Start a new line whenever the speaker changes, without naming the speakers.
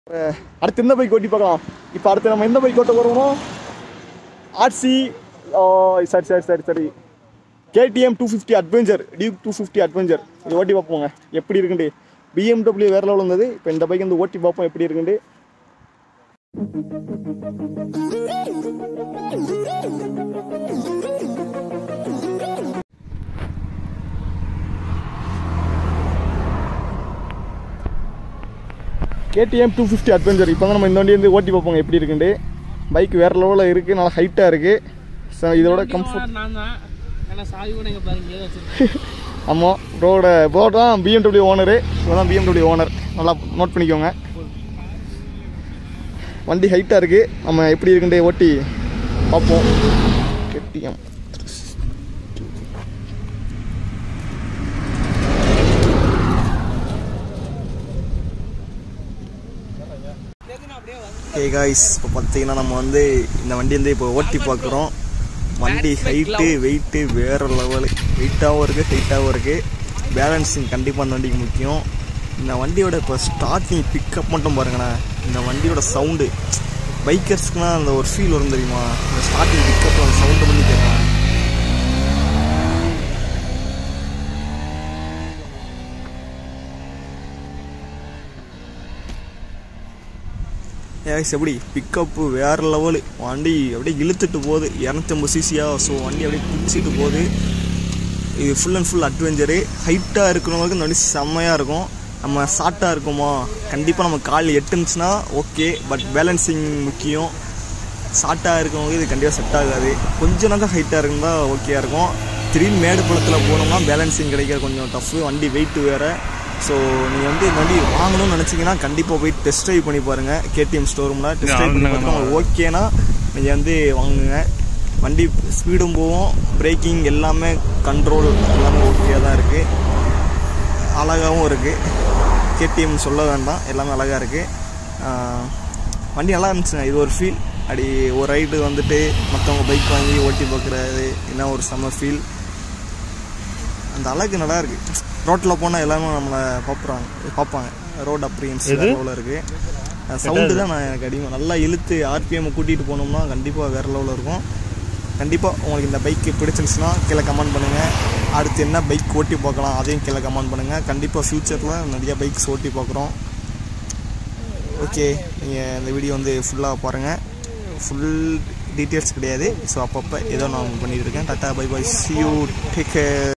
அஹ் அடுத்து எந்த பைக் ஓட்டி பார்க்கலாம் இப்போ அடுத்து நம்ம எந்த பைக் ஓட்ட போகிறோமோ ஆர்சி சரி சரி சரி சரி KTM two fifty adventure duke two fifty adventure இது ஓட்டி பார்ப்போங்க எப்படி இருக்குண்டு பிஎம்டபிள்யூ வேற லெவல் இருந்தது இப்போ இந்த பைக் வந்து ஓட்டி பார்ப்போம் எப்படி இருக்குண்டு கேடிஎம் டூ ஃபிஃப்டி அட்வென்ச்சர் இப்போ தான் நம்ம இந்த வண்டி வந்து ஓட்டி பார்ப்போங்க எப்படி இருக்குண்டு பைக் வேறு லெவலில் இருக்குது நல்லா ஹைட்டாக இருக்குது ஸோ இதோட கம்ஃபர்ட்
நான் தான் ஆனால் சாவி கூட எங்க பாருங்க ஏதோ வச்சிருக்கேன்
ஆமாம் ப்ரோட ப்ரோ தான் பிஎம்டபிள்யூ ஓனரு இவன் தான் பிஎம்டபிள்யூ ஓனர் நல்லா நோட் பண்ணிக்கோங்க வண்டி ஹைட்டாக இருக்குது நம்ம எப்படி இருக்குன்றே ஓட்டி பார்ப்போம் கேடிஎம் ஹே காய்ஸ் இப்போ பார்த்தீங்கன்னா நம்ம வந்து இந்த வண்டி வந்து இப்போ ஓட்டி பார்க்குறோம் வண்டி ஹைட்டு வெயிட்டு வேறு லெவலு வெயிட்டாகவும் இருக்குது ஹைட்டாகவும் இருக்குது பேலன்சிங் கண்டிப்பாக அந்த வண்டிக்கு முக்கியம் இந்த வண்டியோட இப்போ ஸ்டார்டிங் பிக்கப் மட்டும் பாருங்களேன் இந்த வண்டியோட சவுண்டு பைக்கர்ஸ்க்குலாம் அந்த ஒரு ஃபீல் வரும் தெரியுமா இந்த ஸ்டார்டிங் பிக்கப் அந்த சவுண்டு பண்ணி கேட்கலாம் ஏஸ் எப்படி பிக்கப்பு வேறு லெவலு வண்டி அப்படியே இழுத்துட்டு போகுது இரநூத்தம்பது சிசியா ஸோ வண்டி அப்படியே பிடிச்சிட்டு போகுது இது ஃபுல் அண்ட் ஃபுல் அட்வென்ச்சரு ஹைட்டாக இருக்கிறவங்களுக்கு இந்த வண்டி செம்மையாக இருக்கும் நம்ம ஷார்ட்டாக இருக்குமா கண்டிப்பாக நம்ம கால் எட்டுனுச்சுன்னா ஓகே பட் பேலன்சிங் முக்கியம் ஷார்ட்டாக இருக்கவங்க இது கண்டிப்பாக செட் ஆகாது கொஞ்சம் நேரம் ஹைட்டாக இருந்தால் ஓகேயாக இருக்கும் திடீர்னு மேடு குளத்தில் போனோம்னா பேலன்சிங் கிடைக்கிறது கொஞ்சம் டஃப்பு வண்டி வெயிட்டு வேறு ஸோ நீங்கள் வந்து இந்த வண்டி வாங்கணும்னு நினச்சிங்கன்னா கண்டிப்பாக போய் டெஸ்ட் ட்ரைவ் பண்ணி பாருங்கள் கேடிஎம் ஸ்டோரூமில் டெஸ்ட் ட்ரைவ் பண்ணி பார்த்துட்டு உங்களுக்கு ஓகேனா நீங்கள் வந்து வாங்குங்க வண்டி ஸ்பீடும் போகும் பிரேக்கிங் எல்லாமே கண்ட்ரோல் எல்லாமே ஓகே தான் இருக்குது அழகாகவும் இருக்குது கேடிஎம் சொல்ல வேண்டாம் எல்லாமே அழகாக இருக்குது வண்டி நல்லா இருந்துச்சுங்க இது ஒரு ஃபீல் அப்படி ஒரு ரைடு வந்துட்டு மற்றவங்க பைக் வாங்கி ஓட்டி பார்க்குறது என்ன ஒரு செம்ம ஃபீல் அந்த அழகு நல்லா இருக்கு ரோட்டில் போனால் எல்லாமே நம்மளை பார்ப்புறாங்க பார்ப்பாங்க ரோட் அப்ரியன்ஸ் லெவலில் இருக்குது சவுண்டு தான் நான் எனக்கு அடிமை நல்லா இழுத்து ஆர்பிஎம் கூட்டிகிட்டு போனோம்னா கண்டிப்பாக வேறு லெவலில் இருக்கும் கண்டிப்பாக உங்களுக்கு இந்த பைக்கு பிடிச்சிருந்துச்சுன்னா கீழே கமெண்ட் பண்ணுங்கள் அடுத்து என்ன பைக் ஓட்டி பார்க்கலாம் அதையும் கீழே கமெண்ட் பண்ணுங்கள் கண்டிப்பாக ஃப்யூச்சரில் நிறைய பைக்ஸ் ஓட்டி பார்க்குறோம் ஓகே நீங்கள் இந்த வீடியோ வந்து ஃபுல்லாக பாருங்கள் ஃபுல் டீட்டெயில்ஸ் கிடையாது ஸோ அப்பப்போ ஏதோ நான் பண்ணிட்டு இருக்கேன் டாட்டா bye bye see you take